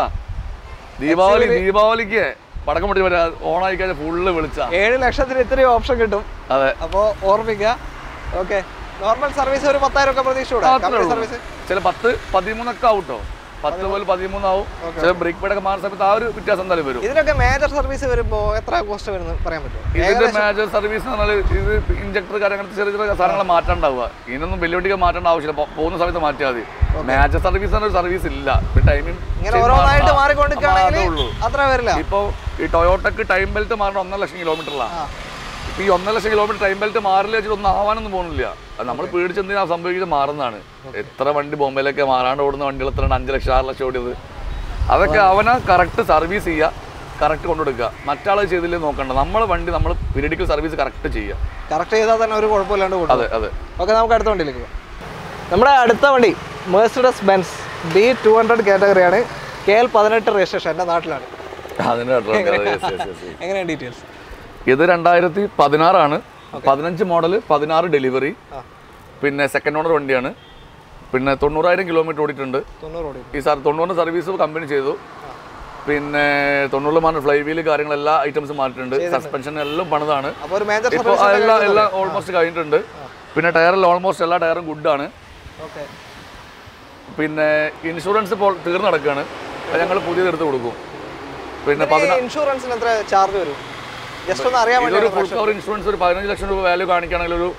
ദീപാവലി ദീപാവലിക്ക് പടക്കം പൊട്ടി വരാ ഓണായി കഴിഞ്ഞാൽ ഫുള്ള് വിളിച്ചാ ഏഴ് ലക്ഷത്തിന് ഇത്രയും ഓപ്ഷൻ കിട്ടും അതെ അപ്പോൾ ഓർമ്മിക്കുക ഓക്കെ നോർമൽ സർവീസ് ഒരു പത്തായിരം ഒക്കെ പ്രതീക്ഷയോടെ കമ്പനി സർവീസ് ചില പത്ത് പതിമൂന്നൊക്കെ ആവും കേട്ടോ പത്ത് പോലെ പതിമൂന്നാവും ചില ബ്രേക്ക് പേഡൊക്കെ മാറുന്ന സമയത്ത് ആ ഒരു വ്യത്യാസം എന്തായാലും വരും ഇതിനൊക്കെ മേജർ സർവീസ് വരുമ്പോൾ എത്ര കോസ്റ്റ് വരുന്നു പറയാൻ പറ്റുമോ ഇതിന്റെ മേജർ സർവീസ് എന്ന് പറഞ്ഞാൽ ഇത് ഇഞ്ചക്ടർ കാര്യങ്ങൾ ചെറിയ ചെറിയ സാധനങ്ങൾ മാറ്റാണ്ടാവുക ഇതിനൊന്നും വലിയ വണ്ടിക്ക് മാറ്റേണ്ട ആവശ്യമില്ല പോ- പോകുന്ന സമയത്ത് മാറ്റിയാൽ മതി മേജർ സർവീസ് എന്നൊരു സർവീസ് ഇല്ല ടൈമിംഗ് ഇങ്ങനെ ഓരോന്നായിട്ട് മാറിക്കൊണ്ടിരിക്കുകയാണെങ്കിൽ അത്ര വരില്ല ഇപ്പോൾ ഈ ടൊയോട്ടക്ക് ടൈം ബെൽറ്റ് മാറണം ഒന്നര ലക്ഷം കിലോമീറ്ററിലാണ് ആ. ഇപ്പൊ ഈ ഒന്നര ലക്ഷം കിലോമീറ്റർ ടൈം ബെൽറ്റ് മാറില്ല വെച്ചിട്ട് ഒന്നും ആവാനൊന്നും പോകുന്നില്ല അത് നമ്മൾ പേടിച്ചെന്തിനാ സംഭവിക്കുന്നത് മാറുന്നതാണ് എത്ര വണ്ടി ബോംബെയിലൊക്കെ മാറാണ്ട് ഓടുന്ന വണ്ടികൾ എത്ര അഞ്ച് ലക്ഷം ആറ് ലക്ഷം ഓടിയത് അതൊക്കെ അവനെ കറക്റ്റ് സർവീസ് ചെയ്യുക കറക്റ്റ് കൊണ്ടുകൊടുക്കുക മറ്റാൾ ചെയ്തില്ലേ നോക്കണ്ട നമ്മളെ വണ്ടി നമ്മൾ പീരിയഡിക്കൽ സർവീസ് കറക്റ്റ് ചെയ്യുക കറക്റ്റ് ചെയ്താൽ തന്നെ ഒരു കുഴപ്പമില്ലാണ്ട് കൊടുക്കും അതെ അതെ ഓക്കെ നമുക്ക് അടുത്ത വണ്ടിയിലേക്ക് പോകാം നമ്മുടെ അടുത്ത വണ്ടി Mercedes Benz B two hundred കാറ്റഗറിയാണ് കെ എൽ പതിനെട്ട് രജിസ്ട്രേഷൻ എൻ്റെ നാട്ടിലാണ് അതിന് എങ്ങനെയാണ് ഡീറ്റെയിൽസ് ഇത് രണ്ടായിരത്തി പതിനാറാണ് പതിനഞ്ച് മോഡൽ പതിനാറ് ഡെലിവറി ആ പിന്നെ സെക്കൻഡ് ഓണർ വണ്ടിയാണ് പിന്നെ തൊണ്ണൂറായിരം കിലോമീറ്റർ ഓടിയിട്ടുണ്ട് തൊണ്ണൂറ് ഓടി ഈ സാർ തൊണ്ണൂറിന് സർവീസ് കമ്പനി ചെയ്തു പിന്നെ തൊണ്ണൂറിൽ മാറി ഫ്ലൈ വീല് കാര്യങ്ങൾ എല്ലാ ഐറ്റംസും മാറ്റിയിട്ടുണ്ട് സസ്പെൻഷൻ എല്ലാം പണിതാണ് അപ്പോൾ ഒരു മേജർ ഇപ്പോൾ സർവീസ് എല്ലാം എല്ലാം ഓൾമോസ്റ്റ് കഴിഞ്ഞിട്ടുണ്ട് പിന്നെ ടയറിൽ ഓൾമോസ്റ്റ് എല്ലാ ടയറും ഗുഡാണ് ഓക്കെ പിന്നെ ഇൻഷുറൻസ് ഇപ്പോൾ തീർന്നു നടക്കുകയാണ് അത് ഞങ്ങൾ പുതിയത് എടുത്ത് കൊടുക്കും പിന്നെ പതിനാ ഇൻഷുറൻസിന് എത്ര ചാർജ് വരും ജസ്റ്റ് ഒന്ന് അറിയാൻ ഇതൊരു വേണ്ടി ഫുൾ കവർ ഇൻഷുറൻസ് ഒരു പതിനഞ്ച് ലക്ഷം രൂപ വാല്യൂ കാണിക്കുകയാണെങ്കിൽ ഒരു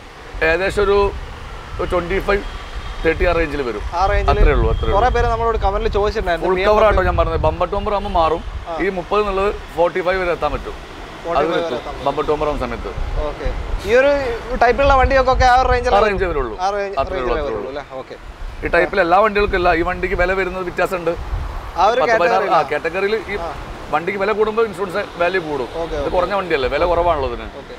ഏകദേശം ഒരു ട്വൻറ്റി ഫൈവ് തേർട്ടി ആ റേഞ്ചിൽ വരും ആ റേഞ്ചിൽ അത്രേ ഉള്ളൂ അത്രേ ഉള്ളൂ കുറെ പേര് നമ്മളോട് കമന്റിൽ ഫുൾ ചോദിച്ചിട്ടുണ്ടായിരുന്നു കവർ ആട്ടോ ഞാൻ പറഞ്ഞത് ബമ്പർ ടോമ്പർ ആകുമ്പോൾ മാറും ഈ മുപ്പത് എന്നുള്ളത് ഫോർട്ടി ഫൈവ് വരെ എത്താൻ പറ്റും അത് എത്തും ബമ്പർ ടോമ്പർ ആവുന്ന സമയത്ത് ഓക്കെ ഈ ഒരു ടൈപ്പിലുള്ള വണ്ടിയൊക്കെ ആ റേഞ്ചിൽ ആ റേഞ്ച് വരുള്ളൂ ആ റേഞ്ച് അത്രേ ഉള്ളൂ റേഞ്ചിലേ അത്രേ വരുള്ളൂ ഉള്ളൂ അല്ലേ ഓക്കെ ഈ ടൈപ്പിൽ എല്ലാ വണ്ടികൾക്കും ഇല്ല ഈ വണ്ടിക്ക് വില വരുന്നത് വ്യത്യാസമുണ്ട് ആ ഒരു പത്ത് പതിനാറ് ആ കാറ്റഗറിയിൽ ഈ വണ്ടിക്ക് വില കൂടുമ്പോൾ ഇൻഷുറൻസ് വാല്യൂ കൂടും ഓക്കെ ഇത് കുറഞ്ഞ വണ്ടിയല്ലേ വില കുറവാണല്ലോ ഇതിന് ഓക്കെ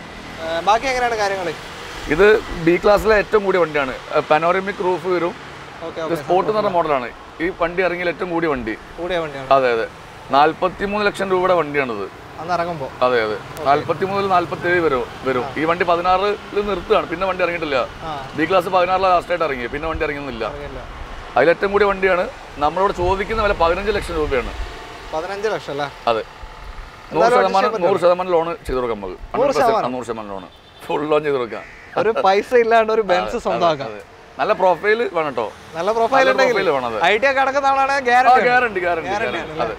ബാക്കി എങ്ങനെയാണ് കാര്യങ്ങൾ ഇത് ബി ക്ലാസ്സിലെ ഏറ്റവും കൂടിയ വണ്ടിയാണ് പനോറമിക് റൂഫ് വരും ഓക്കെ ഇത് സ്പോർട്ട് എന്ന് പറഞ്ഞ മോഡലാണ് ഈ വണ്ടി ഇറങ്ങിയ ഏറ്റവും കൂടിയ വണ്ടി കൂടിയ വണ്ടിയാണ് അതെ അതെ നാല്പത്തി മൂന്ന് ലക്ഷം രൂപയുടെ വണ്ടിയാണിത് അന്ന് ഇറങ്ങുമ്പോൾ അതെ അതെ നാല്പത്തി മുതൽ നാല്പത്തി ഏഴ് വരും വരും ഈ വണ്ടി പതിനാറിൽ നിർത്തുകയാണ് പിന്നെ വണ്ടി ഇറങ്ങിയിട്ടില്ല ആ ബി ക്ലാസ് പതിനാറിലാണ് ലാസ്റ്റായിട്ട് ഇറങ്ങി പിന്നെ വണ്ടി ഇറങ്ങുന്നില്ല അറിയില്ല അതിലേറ്റവും കൂടിയ വണ്ടിയാണ് നമ്മളോട് ചോദിക്കുന്ന വില പതിനഞ്ച് ലക്ഷം രൂപയാണ് പതിനഞ്ച് ലക്ഷം അല്ലേ അതെ നൂറ് ശതമാനം നൂറ് ശതമാനം ലോൺ ചെയ്ത് കൊടുക്കാം നമുക്ക് ഹൺഡ്രഡ് പെർസെന്റ് നൂറ് ശതമാനം ലോൺ ഫുൾ ലോൺ ചെയ്ത് കൊടുക്കാം ഒരു പൈസ ഇല്ലാണ്ട് ഒരു ബെൻസ് സ്വന്തമാക്കാം അതെ നല്ല പ്രൊഫൈൽ വേണം കേട്ടോ നല്ല പ്രൊഫൈൽ ഉണ്ടെങ്കിൽ പ്രൊഫൈൽ വേണം അതെ ഐ ടി കിടക്കുന്ന ആളാണ് ആ ഗ്യാരണ്ടി ഗ്യാരണ്ടി ഗ്യാരണ്ടി അതെ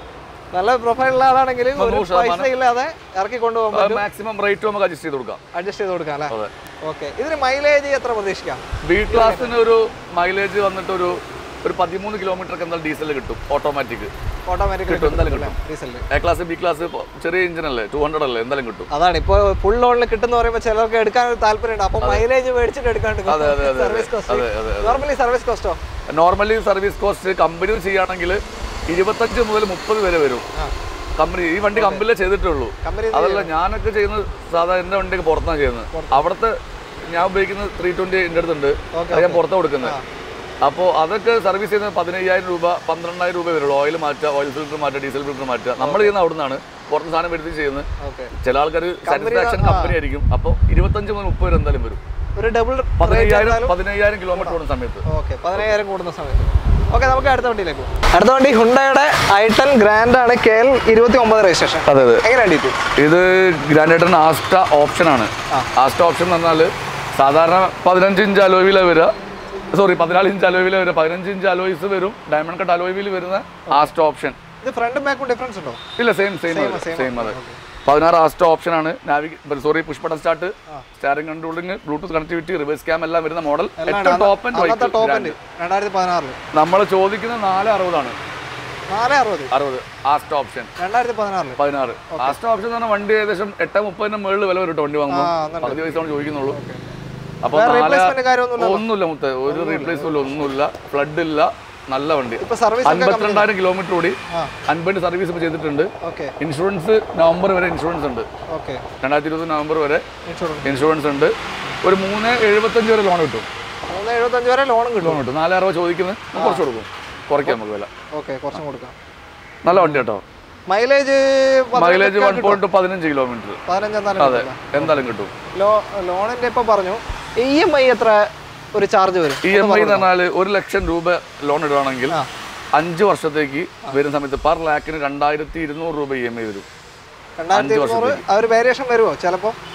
നല്ല പ്രൊഫൈലുള്ള ആളാണെങ്കിൽ ഒരു നൂറ് പൈസ ഇല്ലാതെ ഇറക്കി കൊണ്ടുപോകാൻ മാക്സിമം റേറ്റ് നമുക്ക് അഡ്ജസ്റ്റ് ചെയ്ത് കൊടുക്കാം അഡ്ജസ്റ്റ് ചെയ്ത് കൊടുക്കാം അല്ലേ അതെ ഓക്കെ ഇതിന് മൈലേജ് എത്ര പ്രതീക്ഷിക്കാം ബി ക്ലാസ്സിന് ഒരു മൈലേജ് വന്നിട്ട് ഒരു ഒരു പതിമൂന്ന് കിലോമീറ്റർ ഒക്കെ എന്തായാലും ഡീസൽ കിട്ടും ഓട്ടോമാറ്റിക് ഓട്ടോമാറ്റിക് കിട്ടും എന്തായാലും കിട്ടും ഡീസലിൽ എ ക്ലാസ് ബി ക്ലാസ് ചെറിയ എഞ്ചിൻ അല്ലേ ടു ഹൺഡ്രഡ് അല്ലേ എന്തായാലും കിട്ടും അതാണ് ഇപ്പൊ ഫുൾ ലോണിൽ കിട്ടുന്ന പറയുമ്പോൾ ചിലർക്ക് എടുക്കാൻ ഒരു താല്പര്യമുണ്ട് അപ്പൊ മൈലേജ് മേടിച്ചിട്ട് എടുക്കാണ്ട് അതെ അതെ അതെ സർവീസ് കോസ്റ്റ് അതെ അതെ നോർമലി സർവീസ് കോസ്റ്റോ നോർമലി സർവീസ് കോസ്റ്റ് കമ്പനി ചെയ്യുകയാണെങ്കിൽ ഇരുപത്തഞ്ച് മുതൽ മുപ്പത് വരെ വരും ആ കമ്പനി ഈ വണ്ടി കമ്പനിയിലേ ചെയ്തിട്ടുള്ളൂ കമ്പനി അതല്ല ഞാനൊക്കെ ചെയ്യുന്നത് സാധാരണ എൻ്റെ വണ്ടിയൊക്കെ പുറത്താണ് ചെയ്യുന്നത് അവിടുത്തെ ഞാൻ ഉപയോഗിക്കുന്നത് ത്രീ ട്വൻറ്റി എൻ്റെ അടുത്തുണ്ട് അത് ഞാൻ പുറത്താണ് കൊടുക്കുന്നത് അപ്പോൾ അതൊക്കെ സർവീസ് ചെയ്യുന്നത് പതിനയ്യായിരം രൂപ പന്ത്രണ്ടായിരം രൂപ വരുള്ളൂ ഓയിൽ മാറ്റുക ഓയിൽ ഫിൽറ്റർ മാറ്റുക ഡീസൽ ഫിൽറ്റർ മാറ്റുക നമ്മൾ ചെയ്യുന്ന അവിടെ നിന്നാണ് പുറത്ത് സാധനം വരുത്തി ചെയ്യുന്നത് ഓക്കെ ചില ആൾക്കാർ സാറ്റിസ്ഫാക്ഷൻ കമ്പനി ആയിരിക്കും അപ്പോൾ ഇരുപത്തഞ്ച് മുതൽ മുപ്പത് വരെ എന്തായാലും വരും ഒരു ഡബിൾ പതിനയ്യായിരം പതിനയ്യായിരം കിലോമീറ്റർ ഓടുന്ന സമയത്ത് ഓക്കെ പതിനയ്യായിരം കൂടുന്ന സമയത്ത് ഓക്കെ നമുക്ക് അടുത്ത വണ്ടിയിലേക്ക് പോകും അടുത്ത വണ്ടി ഹുണ്ടയുടെ ഐട്ടൺ ഗ്രാൻഡ് ആണ് കെ എൽ ഇരുപത്തി ഒമ്പത് രജിസ്ട്രേഷൻ അതെ അതെ എങ്ങനെയാണ് ഡീറ്റെയിൽസ് ഇത് ഗ്രാൻഡേറ്ററിന് ആസ്റ്റ ഓപ്ഷനാണ് ആസ്റ്റ ഓപ്ഷൻ എന്ന് പറഞ്ഞാൽ സാധാരണ പതിനഞ്ച് ഇഞ്ച് അലോയില വരിക സോറി പതിനാല് ഇഞ്ച് അലോയില വരിക പതിനഞ്ച് ഇഞ്ച് അലോയിസ് വരും ഡയമണ്ട് കട്ട് അലോയിൽ വരുന്ന ആസ്റ്റ ഓപ്ഷൻ ഇത് ഫ്രണ്ടും ബാക്കും ഡിഫറൻസ് ഉണ്ടോ ഇല്ല സെയിം സെയിം സെയിം അതെ പതിനാറ് ആസ്റ്റ ഓപ്ഷനാണ് നാവിഗ sorry push button start steering controlling Bluetooth connectivity reverse cam എല്ലാം വരുന്ന മോഡൽ ഏറ്റവും ടോപ്പ് ആൻഡ് അന്നത്തെ ടോപ്പ് വൈറ്റ് ഉണ്ട് രണ്ടായിരത്തി പതിനാറില് നമ്മൾ ചോദിക്കുന്ന നാല് അറുപതാണ് നാല് അറുപത് അറുപത് ആസ്റ്റ ഓപ്ഷൻ രണ്ടായിരത്തി പതിനാറില് പതിനാറ് ആസ്റ്റ ഓപ്ഷൻ എന്ന് പറഞ്ഞാൽ വണ്ടി ഏകദേശം എട്ട് മുപ്പതിന് മുകളിൽ വില വരും കേട്ടോ വണ്ടി വാങ്ങുമ്പോൾ ആ, അന്നുണ്ട്. പകുതി പൈസ ചോദിക്കുന്നുള്ളൂ അപ്പൊ വേറെ നാല് റീപ്ലേസ്മെന്റ് കാര്യമൊന്നുമില്ല ഒന്നുമില്ല മുത്ത ഒരു റീപ്ലേസ്മെന്റ് ഒന്നുമില്ല ഫ്ലഡ് ഇല്ല നല്ല വണ്ടി ഇപ്പൊ സർവീസ് ഒക്കെ അൻപത്തിരണ്ടായിരം കിലോമീറ്റർ ഓടി ആ അൻപത് സർവീസ് ഇപ്പോൾ ചെയ്തിട്ടുണ്ട് ഓക്കെ ഇൻഷുറൻസ് നവംബർ വരെ ഇൻഷുറൻസ് ഉണ്ട് ഓക്കെ രണ്ടായിരത്തി ഇരുപത് നവംബർ വരെ ഇൻഷുറൻസ് ഇൻഷുറൻസ് ഉണ്ട് ഒരു മൂന്ന് എഴുപത്തഞ്ച് വരെ ലോൺ കിട്ടും മൂന്ന് എഴുപത്തഞ്ച് വരെ ലോണും കിട്ടും ലോൺ കിട്ടും നാല് അറുപത് ചോദിക്കുന്നത് നമുക്ക് കുറച്ച് കൊടുക്കും കുറയ്ക്കാം നമുക്ക് വില ഓക്കെ കുറച്ചും കൊടുക്കാം നല്ല വണ്ടി കേട്ടോ മൈലേജ് മൈലേജ് വൺ പോയിന്റ് പതിനഞ്ച് കിലോമീറ്റർ പതിനഞ്ച് എന്തായാലും അതെ എന്തായാലും കിട്ടും ലോ ലോണിന്റെ ഇപ്പൊ പറഞ്ഞു ഇ എം ഐ എത്ര ഒരു ചാർജ് വരും ഇ എം ഐ എന്ന് പറഞ്ഞാൽ ഒരു ലക്ഷം രൂപ ലോൺ ഇടുകയാണെങ്കിൽ ആ അഞ്ച് വർഷത്തേക്ക് വരുന്ന സമയത്ത് പെർ ലാക്കിന് രണ്ടായിരത്തി ഇരുന്നൂറ് രൂപ ഇ എം ഐ വരും രണ്ടായിരത്തി ഇരുന്നൂറ് ആ ഒരു വേരിയേഷൻ വരുമോ ചിലപ്പോൾ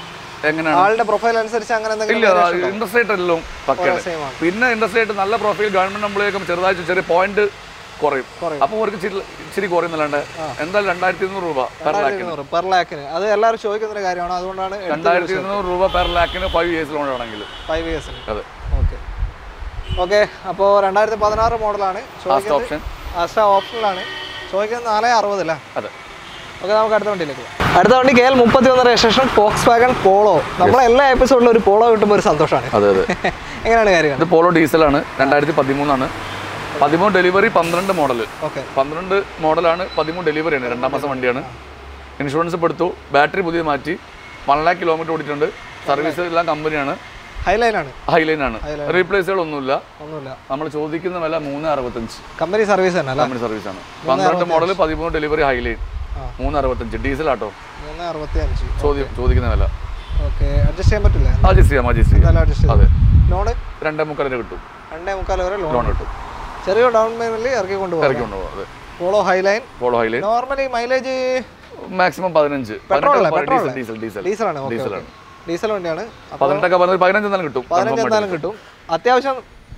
എങ്ങനെയാണ് ആളുടെ പ്രൊഫൈൽ അനുസരിച്ച് അങ്ങനെ എന്തെങ്കിലും ഇല്ല variation ഉണ്ടോ? ഇൻട്രസ്റ്റ് റേറ്റ് എല്ലാം പക്കയാണ് സെയിം ആണ് പിന്നെ ഇൻട്രസ്റ്റ് റേറ്റ് നല്ല പ്രൊഫൈൽ ഗവൺമെന്റ് നമ്മളേക്കും ചെറുതായിട്ട് ചെറിയ പോയിന്റ് കുറയും കുറയും. അപ്പോൾ അവർക്ക് ഇച്ചിരി ഇച്ചിരി കുറയുന്നല്ലാണ്ട് എന്തായാലും രണ്ടായിരത്തി ഇരുന്നൂറ് രൂപ പെർ ലാക്കിന് ഇരുന്നൂറ് പെർ ലാക്കിന് അത് എല്ലാവരും ചോദിക്കുന്ന ഒരു കാര്യമാണ് അതുകൊണ്ടാണ് രണ്ടായിരത്തി ഇരുന്നൂറ് രൂപ പെർ ലാക്കിന് ഫൈവ് ഇയേഴ്സ് ലോൺ ആണെങ്കിൽ ഫൈവ് ഇയേഴ്സിന് അതെ ഓക്കെ ഓക്കെ അപ്പോൾ രണ്ടായിരത്തി പതിനാറ് മോഡലാണ് ലാസ്റ്റ് ഓപ്ഷൻ അസ്റ്റ ഓപ്ഷനിലാണ് ചോദിക്കുന്നത് നാല് അറുപതല്ല അതെ ഓക്കെ നമുക്ക് അടുത്ത വണ്ടിയിലേക്ക് പോകാം അടുത്ത വണ്ടി കെ എൽ മുപ്പത്തി ഒന്ന് രജിസ്ട്രേഷൻ ഫോക്സ് വാഗൺ പോളോ നമ്മളെ എല്ലാ എപ്പിസോഡിലും ഒരു പോളോ കിട്ടുമ്പോൾ ഒരു സന്തോഷമാണ് അതെ അതെ എങ്ങനെയാണ് കാര്യങ്ങൾ ഇത് പോളോ ഡീസലാണ് രണ്ടായിരത്തി പതിമൂന്നാണ് പതിമൂന്ന് ഡെലിവറി പന്ത്രണ്ട് മോഡൽ ഓക്കെ പന്ത്രണ്ട് മോഡലാണ് പതിമൂന്ന് ഡെലിവറിയാണ് രണ്ടാം മാസം വണ്ടിയാണ് ഇൻഷുറൻസ് ഇപ്പോൾ എടുത്തു ബാറ്ററി പുതിയ മാറ്റി വൺ ലാക്ക് കിലോമീറ്റർ ഓടിയിട്ടുണ്ട് സർവീസ് എല്ലാം കമ്പനിയാണ് ഹൈലൈനാണ് ഹൈലൈൻ ആണ് റീപ്ലേസുകളൊന്നുമില്ല ഒന്നുമില്ല നമ്മൾ ചോദിക്കുന്ന വില മൂന്ന് അറുപത്തഞ്ച് കമ്പനി സർവീസ് തന്നെ അല്ല കമ്പനി സർവീസ് ആണ് പന്ത്രണ്ട് മോഡൽ പതിമൂന്ന് ഡെലിവറി ഹൈലൈൻ ആ. മൂന്ന് അറുപത്തഞ്ച് ഡീസൽ ആട്ടോ മൂന്ന് അറുപത്തി അഞ്ച് ചോദ്യം ചോദിക്കുന്ന വില ഓക്കെ അഡ്ജസ്റ്റ് ചെയ്യാൻ പറ്റില്ല അഡ്ജസ്റ്റ് ചെയ്യാം അഡ്ജസ്റ്റ് ചെയ്യാം എന്തായാലും അഡ്ജസ്റ്റ് അതെ ചെയ്യും ലോണ് രണ്ടേ മുക്കാൽ വരെ കിട്ടും രണ്ടേ മുക്കാൽ വരെ ലോൺ ലോൺ കിട്ടും ചെറിയ ഡൗൺ പേയ്മെന്റിൽ ഇറക്കി കൊണ്ടുപോകാം ഇറക്കി കൊണ്ടുപോകാം അതെ Polo highline Polo highline normally mileage maximum പതിനഞ്ച് പെട്രോൾ അല്ലേ പതിനെട്ട് പെട്രോൾ ഡീസൽ ഡീസൽ ഡീസൽ ഡീസലാണ് ഓക്കെ ഡീസലാണ് ഡീസൽ വണ്ടിയാണ് അപ്പോൾ പതിനെട്ടൊക്കെ പറഞ്ഞത് പതിനഞ്ച് എന്നാലും കിട്ടും പതിനഞ്ച് എന്തായാലും കിട്ടും അത്യാവശ്യം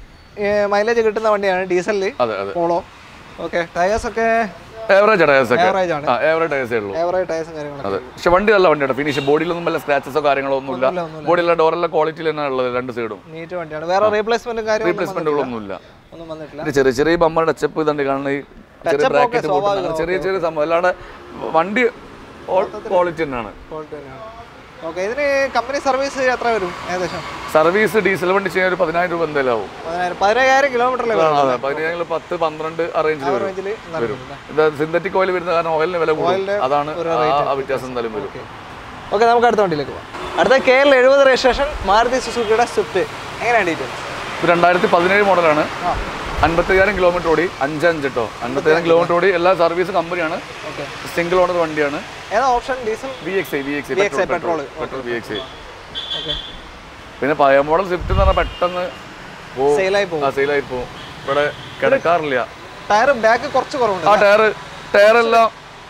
മൈലേജ് കിട്ടുന്ന വണ്ടിയാണ് ഡീസലിൽ അതെ അതെ പോളോ ഓക്കെ ടയേഴ്സ് ഒക്കെ ഏവറേജ് ടയേഴ്സ് ഒക്കെ ആവറേജ് ആണ് ആ ഏവറേജ് ടയേഴ്സേ ഉള്ളൂ ഏവറേജ് ടയേഴ്സും കാര്യങ്ങളൊക്കെ അതെ പക്ഷെ വണ്ടി നല്ല വണ്ടിയാണ് ഫിനിഷ് ബോഡിയിലൊന്നും വല്ല സ്ക്രാച്ചസോ കാര്യങ്ങളോ ഒന്നുമില്ല ഒന്നുമില്ല, ഒന്നുമില്ല. ബോഡിയിലെ ഡോറെല്ലാം ക്വാളിറ്റിയിൽ തന്നെ ഉള്ളത് രണ്ട് സൈഡും നീറ്റ് വണ്ടിയാണ് വേറെ റീപ്ലേസ്മെന്റും കാര്യങ്ങളും റീപ്ലേസ്മെന്റുകളൊന്നുമില്ല ഒന്നും വന്നിട്ടില്ല പിന്നെ ചെറിയ ചെറിയ ബമ്മർ ടച്ചപ്പ് ഇതുണ്ട് കാണുന്ന ഈ ചെറിയ Touch up ഒക്കെ ബ്രാക്കറ്റ് സ്വാഭാവികം, ചെറിയ ചെറിയ സംഭവം അല്ലാണ്ട് വണ്ടി ക്വാളിറ്റി തന്നെയാണ് ക്വാളിറ്റി തന്നെയാണ് ഓക്കെ ഇതിന് കമ്പനി സർവീസ് എത്ര വരും ഏകദേശം സർവീസ് ഡീസൽ വണ്ടി ചെയ്യാൻ ഒരു പതിനായിരം രൂപ എന്തായാലും ആവും പതിനായിരം പതിനയ്യായിരം കിലോമീറ്ററിലെ വരും അതെ പതിനായിരം പത്ത് പന്ത്രണ്ട് ആ റേഞ്ചിൽ വരും റേഞ്ചിൽ വരും ഇത് സിന്തറ്റിക് ഓയിൽ വരുന്ന കാരണം ഓയിലിന് വില കൂടും ഓയിലിന്റെ അതാണ് ആ- ആ വ്യത്യാസം എന്തായാലും വരും ഓക്കെ നമുക്ക് അടുത്ത വണ്ടിയിലേക്ക് പോകാം അടുത്ത കെ എൽ എഴുപത് രജിസ്ട്രേഷൻ മാരുതി സുസുക്കിയുടെ സ്വിഫ്റ്റ് എങ്ങനെയാണ് ഡീറ്റെയിൽസ് ഇത് രണ്ടായിരത്തി പതിനേഴ് മോഡലാണ് ആ അൻപത്തയ്യായിരം കിലോമീറ്റർ ഓടി അഞ്ചഞ്ച് കേട്ടോ അൻപത്തയ്യായിരം കിലോമീറ്റർ ഓടി എല്ലാ സർവീസ് കമ്പനിയാണ് ഓക്കെ സിംഗിൾ ഓണർ വണ്ടിയാണ് ഏതാ option diesel V X I V X I VXI petrol petrol. Petrol V X I okay പിന്നെ പഴയ മോഡൽ സ്വിഫ്റ്റ് എന്ന് പറഞ്ഞാൽ പെട്ടെന്ന് പോവും സെയിലായി പോകും ആ സെയിലായി പോവും ഇവിടെ കിടക്കാറില്ല ടയർ ബാക്ക് കുറച്ച് കുറവുണ്ട് ആ ടയർ ടയറെല്ലാം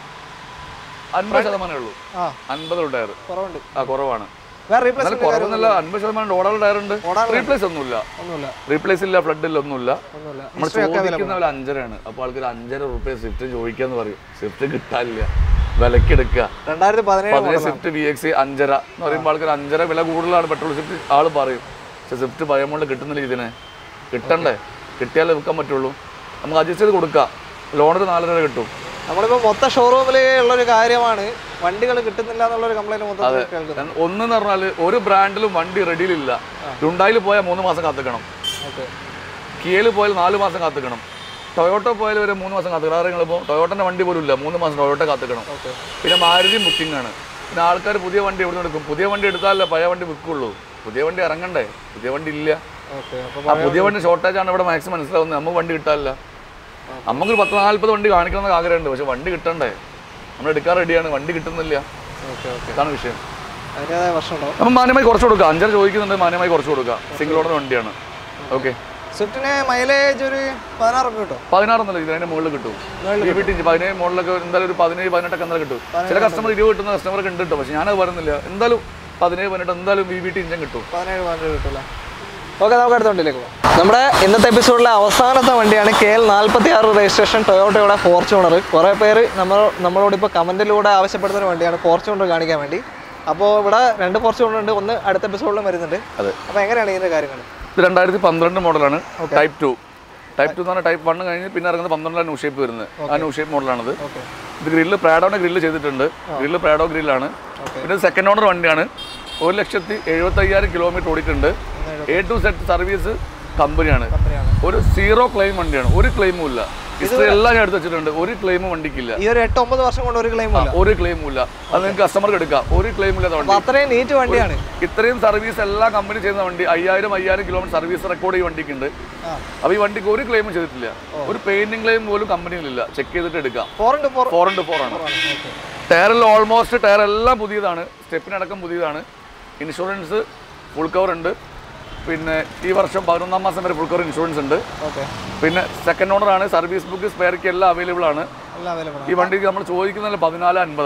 അൻപത് ശതമാനമേ ഉള്ളൂ ആ അൻപതുള്ള ടയർ കുറവുണ്ട് ആ കുറവാണ് വേറെ എന്നാലും റീപ്ലേസ്മെന്റ് കുറവൊന്നുമില്ല അൻപത് ശതമാനം ഓടാനുള്ള ടയർ ഉണ്ട് ഓടാനുള്ള റീപ്ലേസ് ഒന്നുമില്ല ഒന്നുമില്ല റീപ്ലേസ് ഇല്ല ഫ്ലഡ് ഇല്ല ഒന്നുമില്ല ഒന്നുമില്ല നമ്മൾ ഹിസ്റ്ററി ഒക്കെ ചോദിക്കുന്ന വില അഞ്ചരയാണ് അപ്പോൾ ആൾക്കാർ അഞ്ചര റുപ്യ സ്വിഫ്റ്റ് ചോദിക്കാന്ന് പറയും സ്വിഫ്റ്റ് കിട്ടാനില്ല വിലക്ക് എടുക്കുക രണ്ടായിരത്തി പതിനേഴ് പതിനേഴ് സ്വിഫ്റ്റ് വി എക്സ് അഞ്ചര എന്ന് പറയുമ്പോൾ ആൾക്കാർ അഞ്ചര വില കൂടുതലാണ് പെട്രോൾ സ്വിഫ്റ്റ് ആൾ പറയും പക്ഷെ സ്വിഫ്റ്റ് പഴയമുള്ള കിട്ടുന്നില്ല ഇതിനെ കിട്ടണ്ടേ കിട്ടിയാലേ വിൽക്കാൻ പറ്റുള്ളൂ നമുക്ക് അഡ്ജസ്റ്റ് ചെയ്ത് കൊടുക്കാം ലോണൊരു നാലര വരെ കിട്ടും നമ്മളിപ്പോ മൊത്തം ഷോറൂമിൽ ഉള്ളൊരു കാര്യമാണ് വണ്ടികൾ കിട്ടുന്നില്ല എന്നുള്ളൊരു കംപ്ലൈന്റ് മൊത്തത്തിൽ കേൾക്കുന്നത് ഒന്നെന്ന് പറഞ്ഞാൽ ഒരു ബ്രാൻഡിലും വണ്ടി റെഡിയിലില്ല ഡുണ്ടായിൽ പോയാൽ മൂന്ന് മാസം കാത്തിക്കണം ഓക്കെ കിയയിൽ പോയാൽ നാല് മാസം കാത്തിക്കണം ടൊയോട്ടോ പോയാൽ വരെ മൂന്ന് മാസം കാത്തിക്കണം ആരെങ്കിലും ഇപ്പോൾ ടൊയോട്ടൻ്റെ വണ്ടി പോലും ഇല്ല മൂന്ന് മാസം ടൊയോട്ടോ കാത്തിക്കണം ഓക്കെ പിന്നെ മാരുതി ബുക്കിംഗ് ആണ് പിന്നെ ആൾക്കാർ പുതിയ വണ്ടി എവിടെ നിന്ന് എടുക്കും പുതിയ വണ്ടി എടുത്താലല്ലേ പഴയ വണ്ടി വിൽക്കുള്ളൂ പുതിയ വണ്ടി ഇറങ്ങണ്ടേ പുതിയ വണ്ടി ഇല്ല ഓക്കെ അപ്പൊ ആ പുതിയ വണ്ടി ഷോർട്ടേജ് ആണ് ഇവിടെ മാക്സിമം മനസ്സിലാവുന്നത് നമുക്ക് വണ്ടി കിട്ടാനില്ല നമുക്കൊരു പത്ത് നാല്പത് വണ്ടി കാണിക്കണമെന്ന് ആഗ്രഹമുണ്ട് പക്ഷെ വണ്ടി കിട്ടണ്ടേ നമ്മൾ എടുക്കാൻ റെഡിയാണ് വണ്ടി കിട്ടുന്നില്ല ഓക്കെ ഓക്കെ ഇതാണ് വിഷയം അതിൻ്റെതായ പ്രശ്നം ഉണ്ടാവും അപ്പം മാന്യമായി കുറച്ച് കൊടുക്കാം അഞ്ചര ചോദിക്കുന്നുണ്ട് മാന്യമായി കുറച്ച് കൊടുക്കാം സിംഗിൾ ഓണർ വണ്ടിയാണ് ഓക്കെ സ്വിഫ്റ്റിന് മൈലേജ് ഒരു പതിനാറൊക്കെ കിട്ടും പതിനാറൊന്നല്ല ഇത് അതിന്റെ മുകളിൽ കിട്ടും ഈ വീട്ടിൽ പതിനേഴ് മുകളിലൊക്കെ എന്തായാലും ഒരു പതിനേഴ് പതിനെട്ടൊക്കെ എന്തായാലും കിട്ടും ചില കസ്റ്റമർ ഇരുപത് കിട്ടുന്ന കസ്റ്റമർക്ക് ഉണ്ട് കേട്ടോ പക്ഷെ ഞാനത് പറയുന്നില്ല എന്തായാലും പതിനേഴ് പതിനെട്ട് എന്തായാലും ഈ വീട്ടിൽ ഇഞ്ചൻ കിട്ടും പതിനേഴ് പതിനേഴ് കിട്ടില്ല ഓക്കെ നമുക്ക് അടുത്ത വണ്ടിയിലേക്ക് പോകാം നമ്മുടെ ഇന്നത്തെ എപ്പിസോഡിലെ അവസാനത്തെ വണ്ടിയാണ് കെ എൽ നാൽപ്പത്തി ആറ് രജിസ്ട്രേഷൻ ടൊയോട്ടയുടെ ഫോർച്യൂണർ കുറേ പേര് നമ്മൾ നമ്മളോട് ഇപ്പോൾ കമൻറ്റിലൂടെ ആവശ്യപ്പെടുന്ന ഒരു വണ്ടിയാണ് ഫോർച്യൂണർ കാണിക്കാൻ വേണ്ടി അപ്പോൾ ഇവിടെ രണ്ട് ഫോർച്യൂണർ ഉണ്ട് ഒന്ന് അടുത്ത എപ്പിസോഡിലും വരുന്നുണ്ട് അതെ അപ്പോൾ എങ്ങനെയാണ് ഇതിൻ്റെ കാര്യങ്ങൾ ഇത് രണ്ടായിരത്തി പന്ത്രണ്ട് മോഡലാണ് ടൈപ്പ് ടു ടൈപ്പ് ടു എന്ന് പറഞ്ഞാൽ ടൈപ്പ് വൺ കഴിഞ്ഞ് പിന്നെ ഇറങ്ങുന്നത് പന്ത്രണ്ടിലാണ് ന്യൂ ഷേപ്പ് വരുന്നത് ആ ന്യൂ ഷേപ്പ് മോഡലാണിത് ഓക്കെ ഇത് ഗ്രില്ല് പ്രാഡോന്റെ ഗ്രില്ല് ചെയ്തിട്ടുണ്ട് ഗ്രില്ല് പ്രാഡോ ഗ്രില്ലാണ് Okay. പിന്നെ സെക്കൻഡ് ഓണർ വണ്ടിയാണ് ഒരു ലക്ഷത്തി എഴുപത്തി അയ്യായിരം കിലോമീറ്റർ ഓടിയിട്ടുണ്ട് എ ടു സെറ്റ് സർവീസ് കമ്പനിയാണ് കമ്പനിയാണ് ഒരു സീറോ ക്ലെയിം വണ്ടിയാണ് ഒരു ക്ലെയിമും ഇല്ല ഹിസ്റ്ററി എല്ലാം ഞാൻ എടുത്ത് വെച്ചിട്ടുണ്ട് ഒരു ക്ലെയിമും വണ്ടിക്കില്ല ഈ ഒരു എട്ട് ഒമ്പത് വർഷം കൊണ്ട് ഒരു ക്ലെയിം ഇല്ല ഒരു ക്ലെയിമും ഇല്ല അത് നിങ്ങൾക്ക് കസ്റ്റമർക്ക് എടുക്കാം ഒരു ക്ലെയിം ഇല്ലാത്ത വണ്ടി അപ്പോൾ അത്രയും നീറ്റ് വണ്ടിയാണ് ഇത്രയും സർവീസ് എല്ലാ കമ്പനി ചെയ്യുന്ന വണ്ടി അയ്യായിരം അയ്യായിരം കിലോമീറ്റർ സർവീസ് റെക്കോർഡ് ഈ വണ്ടിക്കുണ്ട് ആ അപ്പോൾ ഈ വണ്ടിക്ക് ഒരു ക്ലെയിമും ചെയ്തിട്ടില്ല ഒരു പെയിന്റിംഗ് ക്ലെയിം പോലും കമ്പനിയിലില്ല ചെക്ക് ചെയ്തിട്ട് എടുക്കാം four into four four into four ആണ് ഓക്കെ ടയറെല്ലാം ഓൾമോസ്റ്റ് ടയർ എല്ലാം പുതിയതാണ് സ്റ്റെപ്പിനടക്കം പുതിയതാണ് ഇൻഷുറൻസ് ഫുൾ കവർ ഉണ്ട് പിന്നെ ഈ വർഷം പതിനൊന്നാം മാസം വരെ ഫുൾ കവർ ഇൻഷുറൻസ് ഉണ്ട് ഓക്കെ പിന്നെ സെക്കൻഡ് ഓണർ ആണ് സർവീസ് ബുക്ക് സ്പെയർക്ക് എല്ലാം അവൈലബിൾ ആണ് എല്ലാം അവൈലബിൾ ഈ വണ്ടിക്ക് നമ്മൾ ചോദിക്കുന്നത് പതിനാല് അൻപതാണ്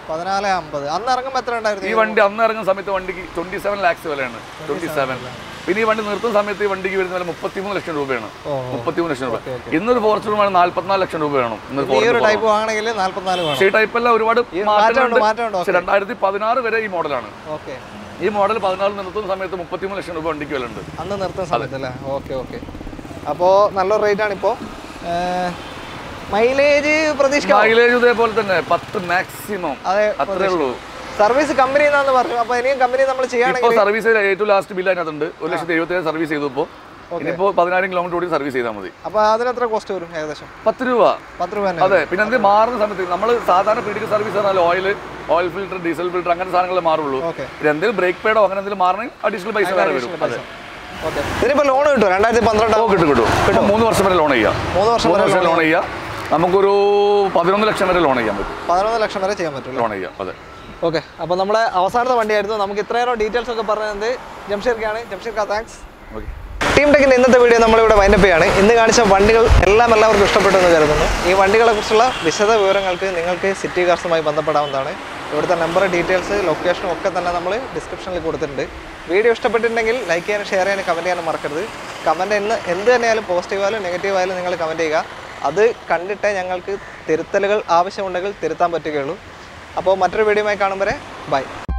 പതിനാല് അമ്പത് അന്ന് ഇറങ്ങുമ്പോൾ എത്ര ഉണ്ടായിരുന്നു ഈ വണ്ടി അന്ന് ഇറങ്ങുന്ന സമയത്ത് വണ്ടിക്ക് ട്വന്റി സെവൻ ലാക്സ് വിലയാണ് ട്വന്റി സെവൻ പിന്നെ ഈ വണ്ടി നിർത്തുന്ന സമയത്ത് ഈ വണ്ടിക്ക് വരുന്ന വില മുപ്പത്തിമൂന്ന് ലക്ഷം രൂപയാണ് ഓ മുപ്പത്തിമൂന്ന് ലക്ഷം രൂപ ഇന്നൊരു ഫോർച്യൂണർ നാല്പത്തിനാല് ലക്ഷം രൂപ വേണം ഇന്നൊരു ഈ ഒരു ഫോർച്യൂണർ ടൈപ്പ് വാങ്ങണമെങ്കിൽ നാല്പത്തിനാല് വേണം പക്ഷേ ഈ ടൈപ്പെല്ലാം ഒരുപാട് മാറ്റമുണ്ട് മാറ്റമുണ്ട് മാറ്റമുണ്ട് പക്ഷെ രണ്ടായിരത്തി പതിനാറ് വരെ ഈ മോഡലാണ് ഓക്കെ ഈ മോഡൽ പതിനാല് നിർത്തുന്ന സമയത്ത് മുപ്പത്തിമൂന്ന് ലക്ഷം രൂപ വണ്ടിക്ക് വില ഉണ്ട് അന്ന് നിർത്തുന്ന സമയത്ത് അല്ലേ ഓക്കെ ഓക്കെ അപ്പോൾ നല്ലൊരു റേറ്റ് ആണ് ഇപ്പോൾ മൈലേജ് പ്രതീക്ഷിക്കാം മൈലേജ് ഇതേപോലെ തന്നെ പത്ത് മാക്സിമം അതെ അത്രേ ഉള്ളൂ സർവീസ് കമ്പനി എന്നാന്ന് പറഞ്ഞു അപ്പോൾ ഇനിയും കമ്പനി നമ്മൾ ഇപ്പോൾ ചെയ്യുകയാണെങ്കിൽ സർവീസ് ഏറ്റവും ലാസ്റ്റ് ബില്ല് അതിനകത്തുണ്ട് ഒരു ലക്ഷത്തി എഴുപത്തി ഏഴ് സർവീസ് ചെയ്തു ഇപ്പോൾ ഇനിയിപ്പോൾ പതിനായിരം കിലോമീറ്റർ കൂടി സർവീസ് ചെയ്താൽ മതി അപ്പോൾ അതിനെത്ര കോസ്റ്റ് വരും ഏകദേശം പത്ത് രൂപ പത്ത് രൂപ തന്നെ അതെ പിന്നെ അത് മാറുന്ന സമയത്ത് നമ്മൾ സാധാരണ പീഡിക സർവീസ് പറഞ്ഞാൽ oil oil filter diesel filter അങ്ങനെ സാധനങ്ങളെ മാറുള്ളൂ ഓക്കെ പിന്നെ എന്തെങ്കിലും ബ്രേക്ക് പേഡോ അങ്ങനെ എന്തെങ്കിലും മാറണമെങ്കിൽ അഡീഷണൽ പൈസ വേറെ വരും അതെ ഓക്കെ ഇതിനിപ്പോൾ ലോൺ കിട്ടും രണ്ടായിരത്തി പന്ത്രണ്ട് ഓ കിട്ടും കിട്ടും കിട്ടും മൂന്ന് വർഷം വരെ ലോൺ ചെയ്യാം മൂന്ന് വർഷം മൂന്ന് വരെ വർഷം ലോൺ ചെയ്യാം നമുക്കൊരു പതിനൊന്ന് ലക്ഷം വരെ ലോൺ ചെയ്യാൻ പറ്റും പതിനൊന്ന് ലക്ഷം വരെ ചെയ്യാൻ പറ്റും ലോൺ ചെയ്യാം അതെ ഓക്കെ അപ്പോൾ നമ്മുടെ അവസാനത്തെ വണ്ടിയായിരുന്നു നമുക്ക് ഇത്രയേറെ ഡീറ്റെയിൽസ് ഒക്കെ പറഞ്ഞത് ജംഷീർക്കാണ് ജംഷീർക്ക താങ്ക്സ് ഓക്കെ ടീം ടെക്കിൻ്റെ ഇന്നത്തെ വീഡിയോ നമ്മളിവിടെ വൈൻഡപ്പ് ചെയ്യാണ് ഇന്ന് കാണിച്ച വണ്ടികൾ എല്ലാം എല്ലാവർക്കും ഇഷ്ടപ്പെട്ടു എന്ന് കരുതുന്നു ഈ വണ്ടികളെക്കുറിച്ചുള്ള വിശദ വിവരങ്ങൾക്ക് നിങ്ങൾക്ക് സിറ്റി കാർസുമായി ബന്ധപ്പെടാവുന്നതാണ് ഇവിടുത്തെ നമ്പർ ഡീറ്റെയിൽസ് ലൊക്കേഷനും ഒക്കെ തന്നെ നമ്മൾ ഡിസ്ക്രിപ്ഷനിൽ കൊടുത്തിട്ടുണ്ട് വീഡിയോ ഇഷ്ടപ്പെട്ടിട്ടുണ്ടെങ്കിൽ ലൈക്ക് ചെയ്യാനും ഷെയർ ചെയ്യാനും കമൻറ്റ് ചെയ്യാനും മറക്കരുത് കമൻറ്റ് എന്ന് എന്ത് തന്നെയായാലും പോസിറ്റീവ് ആയാലും നെഗറ്റീവ് ആയാലും നിങ്ങൾ കമൻറ്റ് ചെയ്യുക അത് കണ്ടിട്ടേ ഞങ്ങൾക്ക് തിരുത്തലുകൾ ആവശ്യമുണ്ടെങ്കിൽ തിരുത്താൻ പറ്റുകയുള്ളൂ അപ്പോൾ മറ്റൊരു വീഡിയോയുമായി കാണും വരെ ബൈ